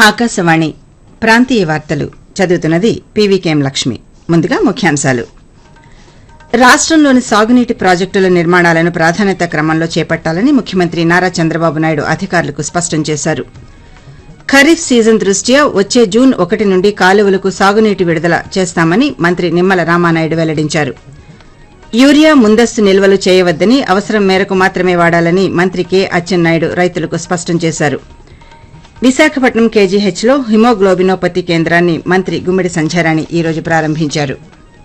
ఆకాశవాణి ప్రాంతీయ వార్తలు చదువుతున్నది పీవీకేఎం లక్ష్మి ముందుగా ముఖ్యాంశాలు రాష్టంలోని సాగునీటి ప్రాజెక్టుల నిర్మాణాలను ప్రాధాన్యత క్రమంలో చేపట్టాలని ముఖ్యమంత్రి నారా చంద్రబాబు నాయుడు అధికారులకు స్పష్టం చేశారు ఖరీఫ్ సీజన్ దృష్ట్యా వచ్చే జూన్ ఒకటి నుండి కాలువలకు సాగునీటి విడుదల చేస్తామని మంత్రి నిమ్మల రామానాయుడు వెల్లడించారు యూరియా ముందస్తు నిల్వలు చేయవద్దని అవసరం మేరకు మాత్రమే వాడాలని మంత్రి కె అచ్చెన్నాయుడు రైతులకు స్పష్టం చేశారు విశాఖపట్నం కేజీహెచ్లో హిమోగ్లోబినోపతి కేంద్రాన్ని మంత్రి గుమ్మిడి సంధ్యారాణి ఈ రోజు ప్రారంభించారు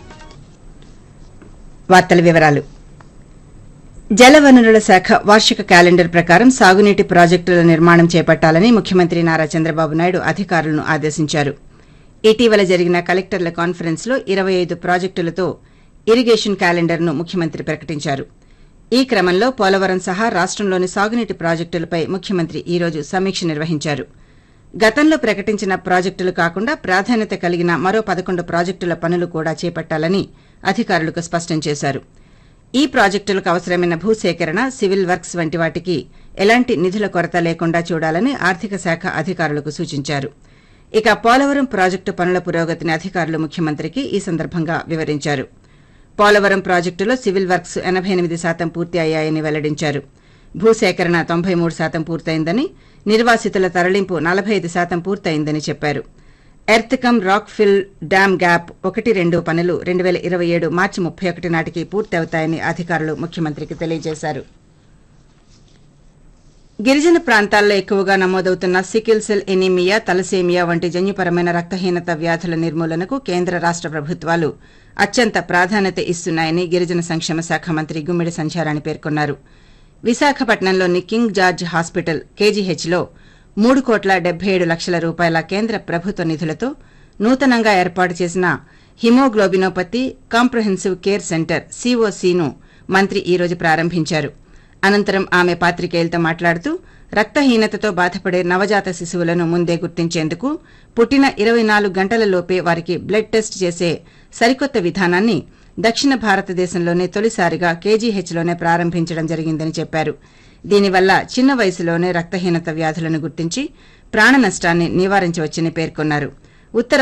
వార్తల వివరాలు జలవనరుల శాఖ వార్షిక క్యాలెండర్ ప్రకారం సాగునీటి ప్రాజెక్టుల నిర్మాణం చేపట్టాలని ముఖ్యమంత్రి నారా చంద్రబాబు నాయుడు అధికారులను ఆదేశించారు ఇటీవల జరిగిన కలెక్టర్ల కాన్ఫరెన్స్ లో ఇరవై ఐదు ప్రాజెక్టులతో ఇరిగేషన్ క్యాలెండర్ను ముఖ్యమంత్రి ప్రకటించారు ఈ క్రమంలో పోలవరం సహా రాష్టంలోని సాగునీటి ప్రాజెక్టులపై ముఖ్యమంత్రి ఈ రోజు సమీక్ష నిర్వహించారు గతంలో ప్రకటించిన ప్రాజెక్టులు కాకుండా ప్రాధాన్యత కలిగిన మరో పదకొండు ప్రాజెక్టుల పనులు కూడా చేపట్టాలని అధికారులకు స్పష్టం చేశారు ఈ ప్రాజెక్టులకు అవసరమైన భూసేకరణ సివిల్ వర్క్స్ వంటి వాటికి ఎలాంటి నిధుల కొరత లేకుండా చూడాలని ఆర్థిక శాఖ అధికారులకు సూచించారు ఇక పోలవరం ప్రాజెక్టు పనుల పురోగతిని అధికారులు ముఖ్యమంత్రికి ఈ సందర్భంగా వివరించారు పోలవరం ప్రాజెక్టులో సివిల్ వర్క్స్ ఎనబై ఎనిమిది శాతం పూర్తి అయ్యాయని వెల్లడించారు భూసేకరణ తొంభై మూడు శాతం పూర్తయిందని నిర్వాసితుల తరలింపు నలభై ఐదు శాతం పూర్తయిందని చెప్పారు earth cum rock fill dam gap ఒకటి రెండు పనులు రెండు వేల ఇరవై ఏడు మార్చి ముప్పై ఒకటి నాటికి పూర్తవుతాయని అధికారులు ముఖ్యమంత్రికి తెలియజేశారు గిరిజన ప్రాంతాల్లో ఎక్కువగా నమోదవుతున్న సికిల్ సెల్ ఎనీమియా తలసేమియా వంటి జన్యుపరమైన రక్తహీనత వ్యాధుల నిర్మూలనకు కేంద్ర రాష్ట ప్రభుత్వాలు అత్యంత ప్రాధాన్యత ఇస్తున్నాయని గిరిజన సంక్షేమ శాఖ మంత్రి గుమ్మిడి సంధ్యారాణి పేర్కొన్నారు విశాఖపట్నంలోని కింగ్ జార్జ్ హాస్పిటల్ కేజీహెచ్లో మూడు కోట్ల డెబ్బై ఏడు లక్షల రూపాయల కేంద్ర ప్రభుత్వ నిధులతో నూతనంగా ఏర్పాటు చేసిన హిమోగ్లోబినోపతి కాంప్రహెన్సివ్ కేర్ సెంటర్ సీఓసీను మంత్రి ఈ రోజు ప్రారంభించారు అనంతరం ఆమె పాత్రికేయులతో మాట్లాడుతూ రక్తహీనతతో బాధపడే నవజాత శిశువులను ముందే గుర్తించేందుకు పుట్టిన ఇరవై నాలుగు గంటలలోపే వారికి బ్లడ్ టెస్ట్ చేసే సరికొత్త విధానాన్ని దక్షిణ భారతదేశంలోనే తొలిసారిగా కేజీహెచ్లోనే ప్రారంభించడం జరిగిందని చెప్పారు దీనివల్ల చిన్న వయసులోనే రక్తహీనత వ్యాధులను గుర్తించి ప్రాణ నష్టాన్ని నివారించవచ్చని పేర్కొన్నారు ఉత్తర